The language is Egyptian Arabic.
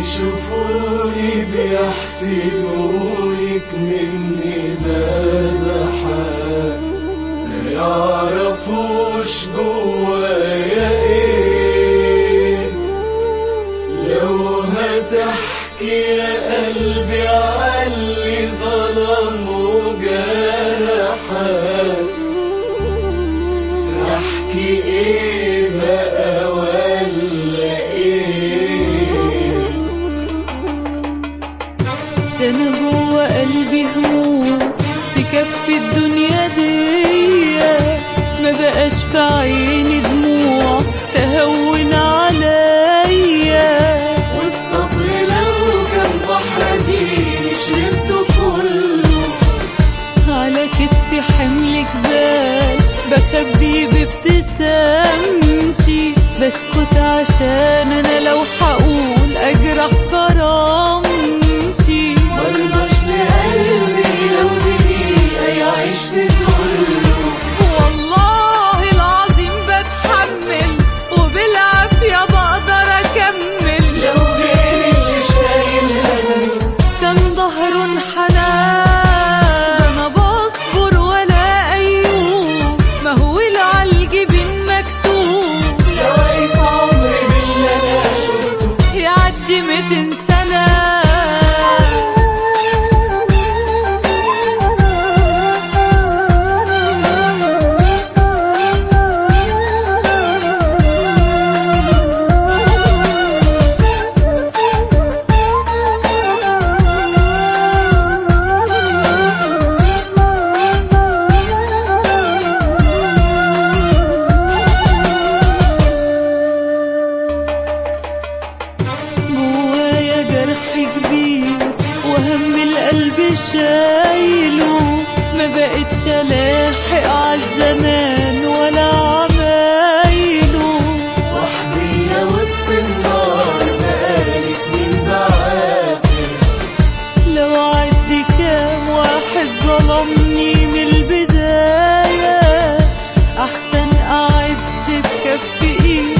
يشوفوني بيحسدونك مني ماذا حال لا يعرفوش جوايا ايه لو هتحكي يا قلبي عاللي ظلم وجرحك احكي ايه بقى ولا ايه ده انا جوه قلبي هموم تكفي الدنيا دي ما بقاش في عيني دموع تهون عليا والصبر لو كان بحر ديني شربته كله على كتفي حمل جبال بخبي بابتسامتي بسكت عشان انا لو حقول اجرح كرامتي مرضاش لقلبي لو دقيقة يعيش في ذله والله العظيم بتحمل وبالعافية بقدر أكمل لو غير اللي شايل همه كان ظهر حنان ده أنا بصبر ولا أيوب ما هو العالجبين مكتوب لو عايز عمري باللي انا شفته يعدي ميتين سنة جوايا جرح كبير وهم القلب شايله ما بقتش الاحق عالزمان ولا عمايله وحدي وسط النار بقالي سنين بعافر لو عد كام واحد ظلمني من البداية أحسن أعد بكف إيدي